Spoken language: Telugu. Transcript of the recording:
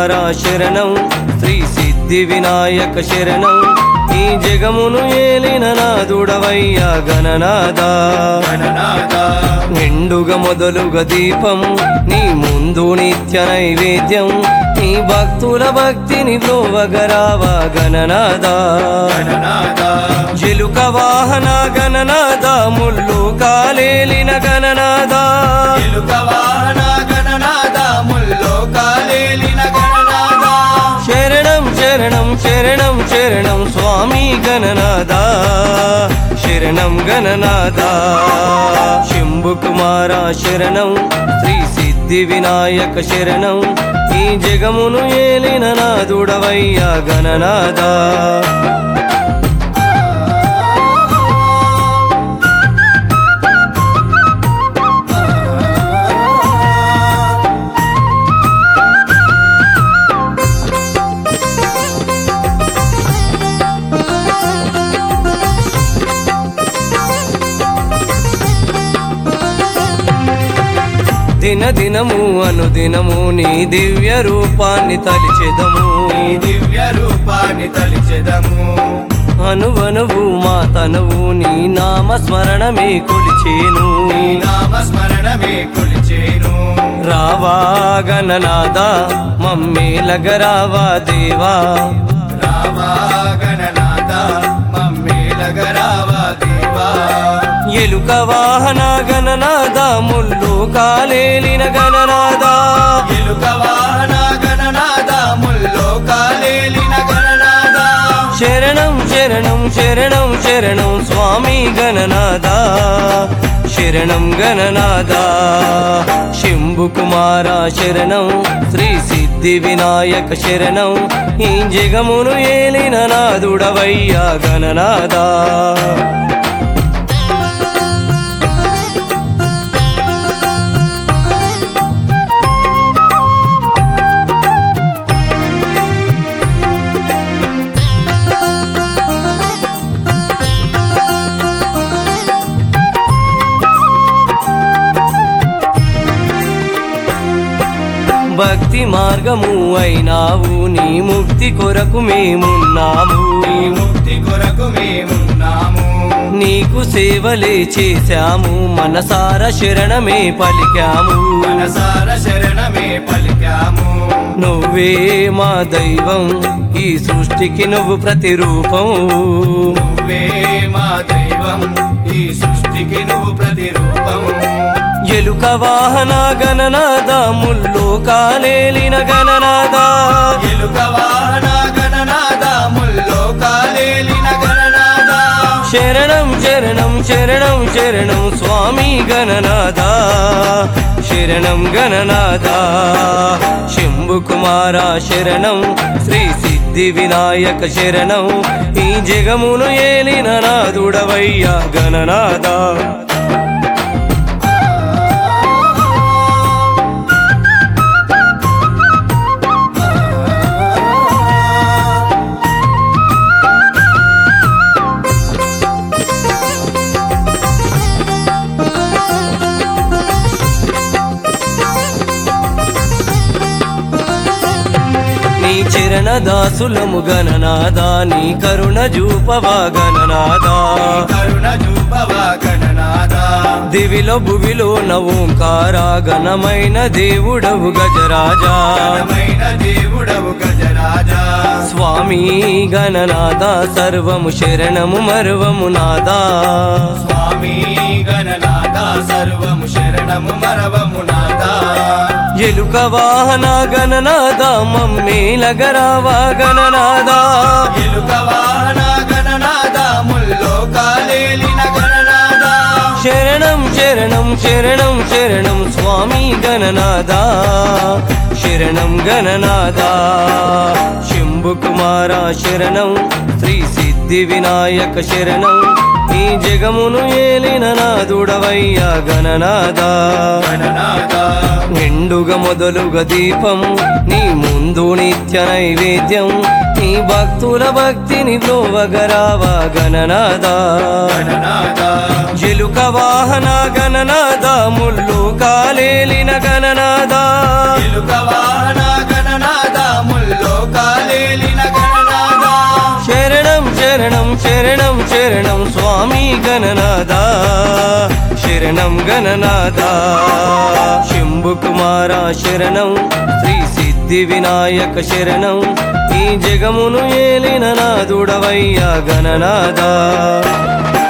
కుమార శరణం శ్రీ సిద్ధి వినాయక శరణం ఈ జగమును ఏలిన నాదుడవయ్యా గణనాదా గణనాథ నిండుగా మొదలుగా దీపం నీ ముందు నిత్య నైవేద్యం నీ భక్తుల భక్తిని లోవగరావా గణనాదా గణనాథ జిలుక వాహన గణనాద ముల్లు కాలేలిన గణనాద ఎలుక వాహన గణనాథ ముల్లో కాలేలిన గణనాథ శరణం శరణం శరణం శరణం స్వామి గణనాద శరణం గణనాద శంభు కుమార శరణం శ్రీ సిద్ధి వినాయక శరణం ఈ జగమును ఏలిన నాదుడవయ్యా గణనాదా దిన దినము అనుదినము నీ దివ్య రూపాన్ని తలిచెదము నీ దివ్య రూపాన్ని తలిచెదము అనువనువు మా తనువు నీ నామ స్మరణమే కొలిచేను నీ నామ స్మరణమే కొలిచేను రావా గణనాద మమ్మేలగరావా దేవా రావా గణనాథ మమ్మేలగరావా దేవా ఎలుక వాహన గణనాద ముల్లు కాలేలిన గణనాద ఎలుక వాహన గణనాథ ముల్లో కాలేలిన గణనాథ శరణం శరణం శరణం శరణం స్వామి గణనాద శరణం గణనాద శంభు కుమార శరణం శ్రీ సిద్ధి వినాయక శరణం ఈ జగమును ఏలిన నాదుడవయ్యా గణనాదా భక్తి మార్గము అయినావు నీ ముక్తి కొరకు మేమున్నాము నీ ముక్తి కొరకు మేమున్నాము నీకు సేవలే చేశాము మనసార శరణమే పలికాము మనసార శరణమే పలికాము నువ్వే మా దైవం ఈ సృష్టికి నువ్వు ప్రతిరూపం నువ్వే మా దైవం ఈ సృష్టికి నువ్వు ప్రతిరూపం ఎలుక వాహన గణనాద ముల్లు కాలేలిన గణనాద ఎలుక వాహన గణనాథ ముల్లో కాలేలిన గణనాథ శరణం శరణం శరణం శరణం స్వామి గణనాద శరణం గణనాద శంభు కుమార శరణం శ్రీ సిద్ధి వినాయక శరణం ఈ జగమును ఏలిన నాదుడవయ్యా గణనాద నీ చరణ దాసులము గణనాదా నీ కరుణ జూపవా గణనాదా కరుణ చూపవా గణనాథ దివిలో భువిలో నవోంకార ఘనమైన దేవుడవు గజరాజా ఘనమైన దేవుడవు గజరాజా స్వామి గణనాద సర్వము శరణము మర్వము నాదా స్వామి గణనాథ సర్వము శరణము మరవము నాథ ఎలుక వాహన గణనాద మమ్మేలగరావా గణనాదా ఎలుక వాహన గణనాథ ముల్లో కాలేలిన గణనాథ శరణం శరణం శరణం శరణం స్వామి గణనాద శరణం గణనాద శంభు కుమార శరణం శ్రీ సిద్ధి వినాయక శరణం ఈ జగమును ఏలిన నాదుడవయ్యా గణనాద గణనాథ నిండుగా మొదలుగా దీపం నీ ముందు నిత్య నైవేద్యం నీ భక్తుల భక్తిని లోవగరావా గణనాద గణనాథ జిలుక వాహన గణనాద ముల్లు కాలేలిన గణనాద ఎలుక వాహన గణనాథ ముల్లోకాలేలిన గణనాద శరణం శరణం శరణం శరణం స్వామి గణనాథ శరణం గణనాథ శంభు కుమార శరణం శ్రీ సిద్ధి వినాయక శరణం ఈ జగమును ఏలిన నాదుడవయ్యా గణనాథ